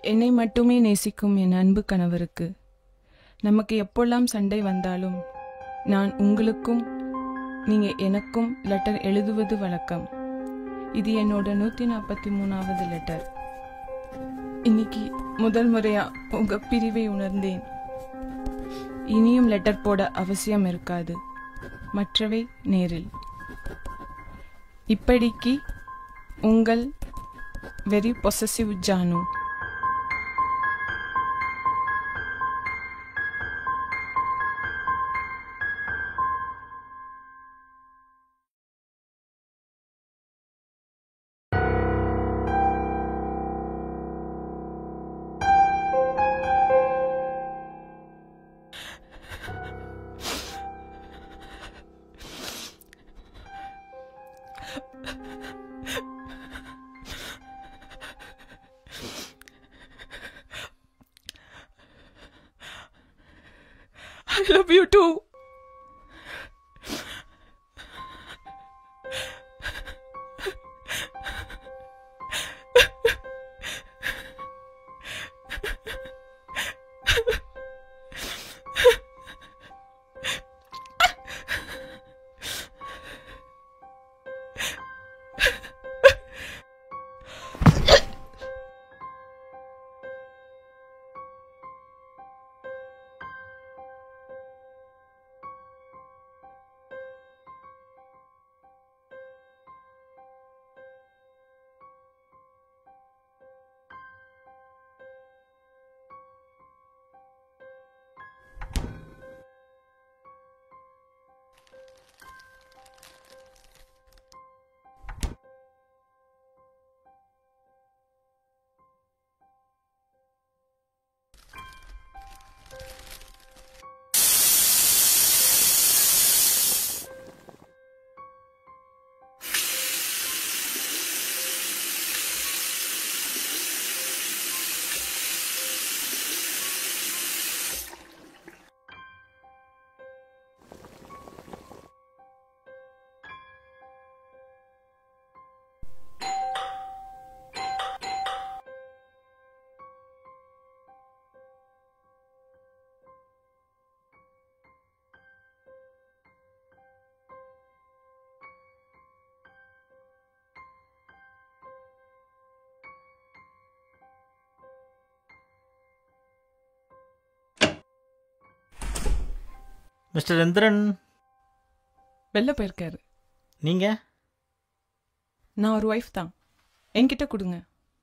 என்னை மட்டுமே நேசிக்கும் என் அன்பு கணவருக்கு நமக்கு எப்பொல்லாம் சண்டை வந்தாலும் நான் உங்களுக்கும் நீங்க எனக்கும் லெட்டர் எழுதுவது வழக்கம் இது என்னோட நூத்தி நாற்பத்தி மூணாவது லெட்டர் இன்னைக்கு முதல் முறையா உங்க பிரிவை உணர்ந்தேன் இனியும் லெட்டர் போட அவசியம் இருக்காது மற்றவை நேரில் இப்படிக்கு உங்கள் வெரி பொசசிவ் ஜானு I love you too. Mister Indran வெளில போயிருக்காரு நீங்கள் நான் ஒரு ஒய்ஃப் தான் என்கிட்ட கொடுங்க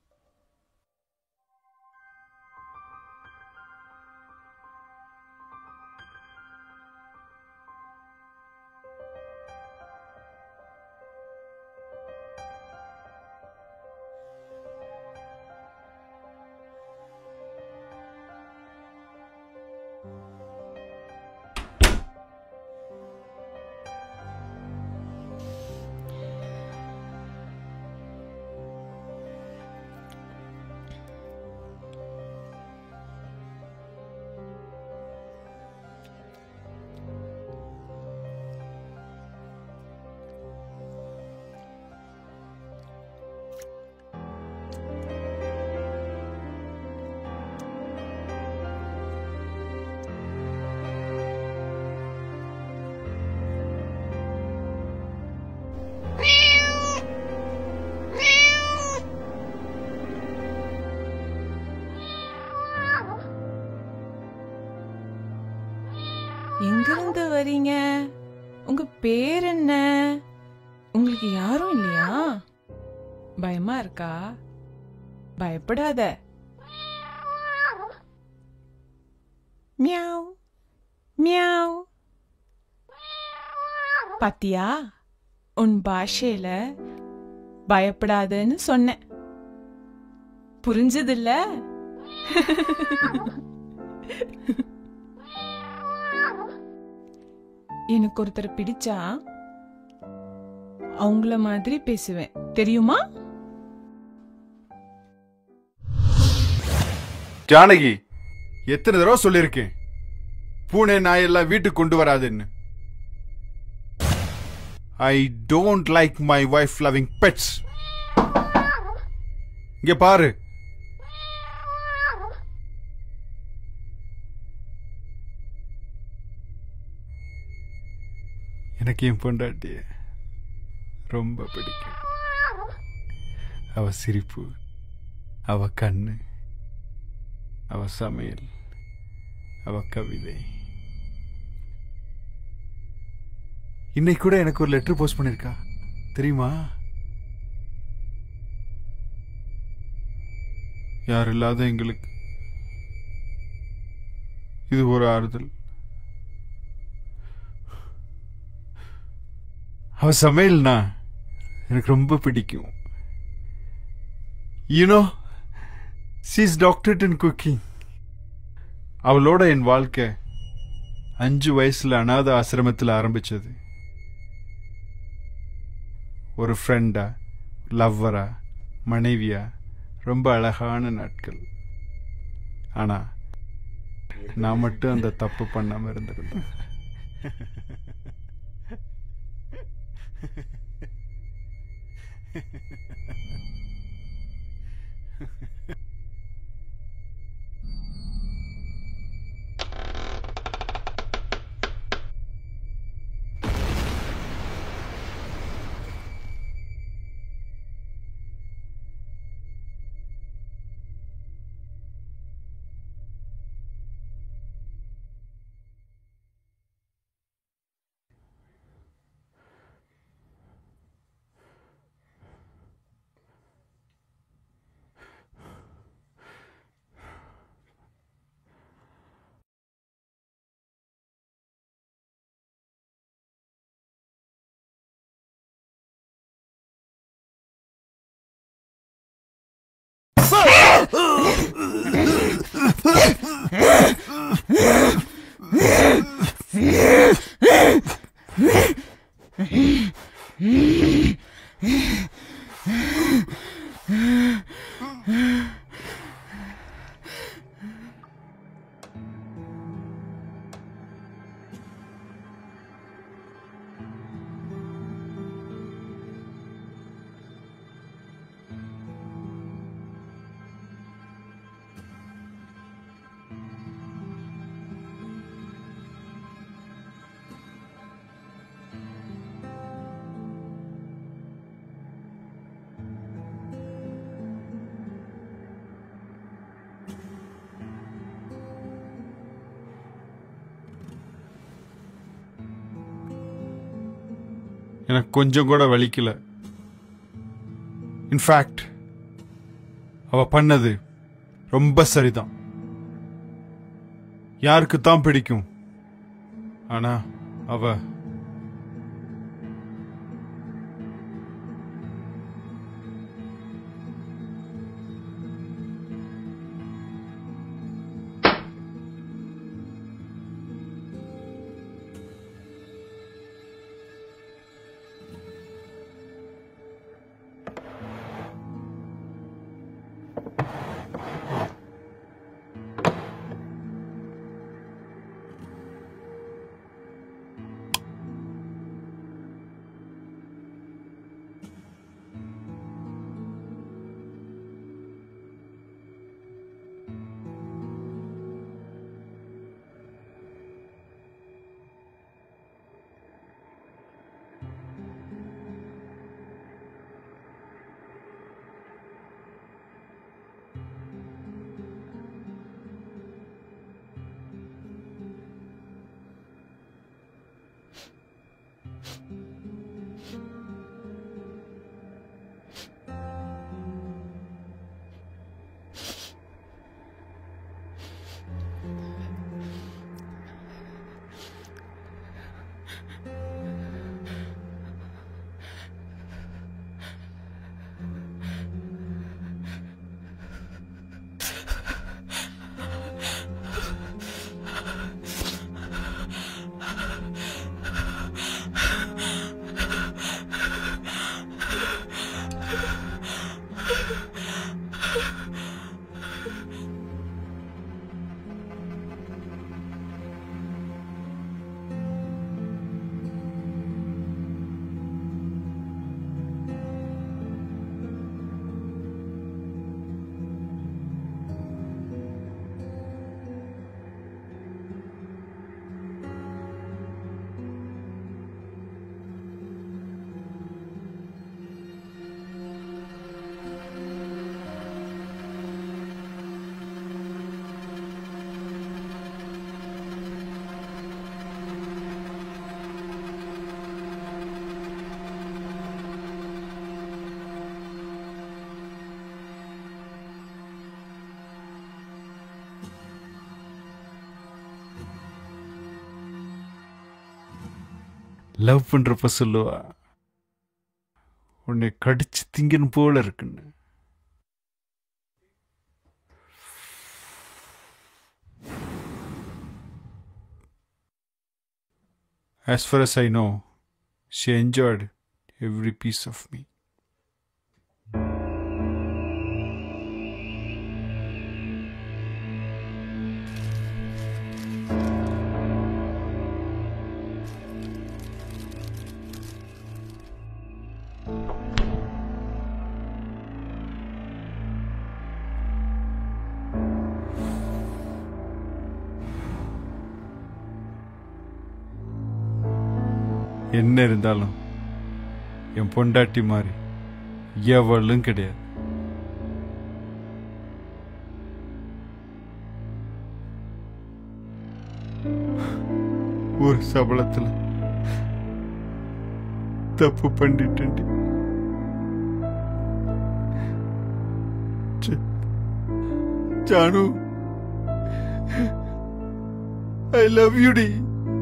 எங்கிருந்து வரீங்க உங்க பேர் என்ன உங்களுக்கு யாரும் இல்லையா பயமா இருக்கா பயப்படாத மியாவ் மியாவ் பாத்தியா உன் பாஷையில பயப்படாதன்னு சொன்னேன் புரிஞ்சதில்ல எனக்கு ஒருத்தர் பிடிச்சா அவங்கள மாதிரி பேசுவேன் தெரியுமா ஜானகி எத்தனை தடவை சொல்லியிருக்கேன் பூனை நாயெல்லாம் வீட்டுக்கு கொண்டு வராதுன்னு I don't like my wife loving pets இங்க பாரு எனக்கு என் பொண்டாட்டிய ரொம்ப பிடிக்கும் அவ சிரிப்பு அவ கண்ணு அவ சமையல் அவ கவிதை இன்னைக்கு கூட எனக்கு ஒரு லெட்டர் போஸ்ட் பண்ணிருக்கா தெரியுமா யார் இல்லாத எங்களுக்கு இது ஒரு ஆறுதல் அவ சமையல்னா எனக்கு ரொம்ப பிடிக்கும் you know she's doctor in cooking அவளோட என் வாழ்க்கை அஞ்சு வயசுல அனாத ஆசிரமத்தில் ஆரம்பிச்சது ஒரு ஃப்ரெண்டா லவ்வரா மனைவியா ரொம்ப அழகான நாட்கள் ஆனா நான் மட்டும் அந்த தப்பு பண்ணாம இருந்திருந்தேன் எனக்கு கொஞ்சம் கூட வலிக்கல இன்ஃபேக்ட் அவ பண்ணது ரொம்ப சரிதான் யாருக்கு தான் பிடிக்கும் ஆனா அவ லவ் பண்றப்ப சொல்லுவா உன்னை கடிச்சு திங்கன்னு போல இருக்குன்னு As far as I know, she enjoyed every piece of me. என்ன இருந்தாலும் என் பொண்டாட்டி மாதிரி எவளும் கிடையாது ஒரு சபலத்துல தப்பு பண்ணிட்டேன் ஜானு ஐ லவ் யூ டி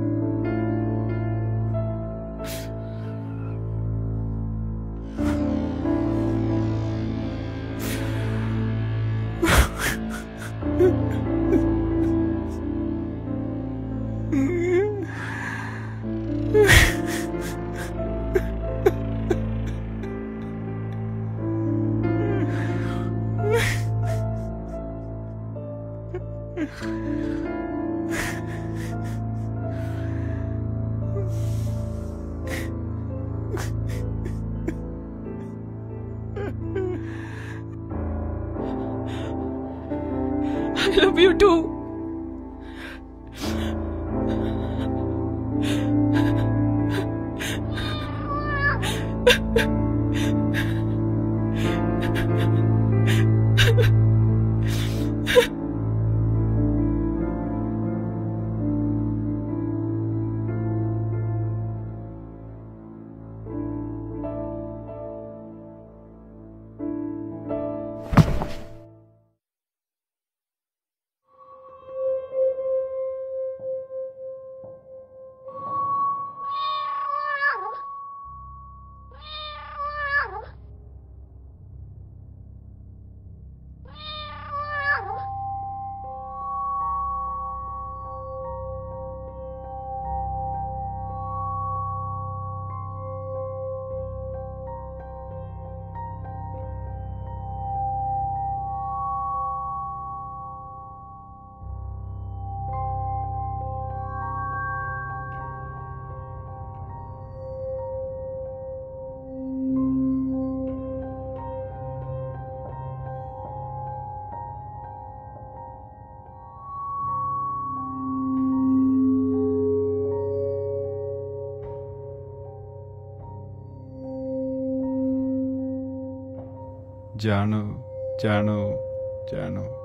I love you too. ஜானு ஜானு ஜானு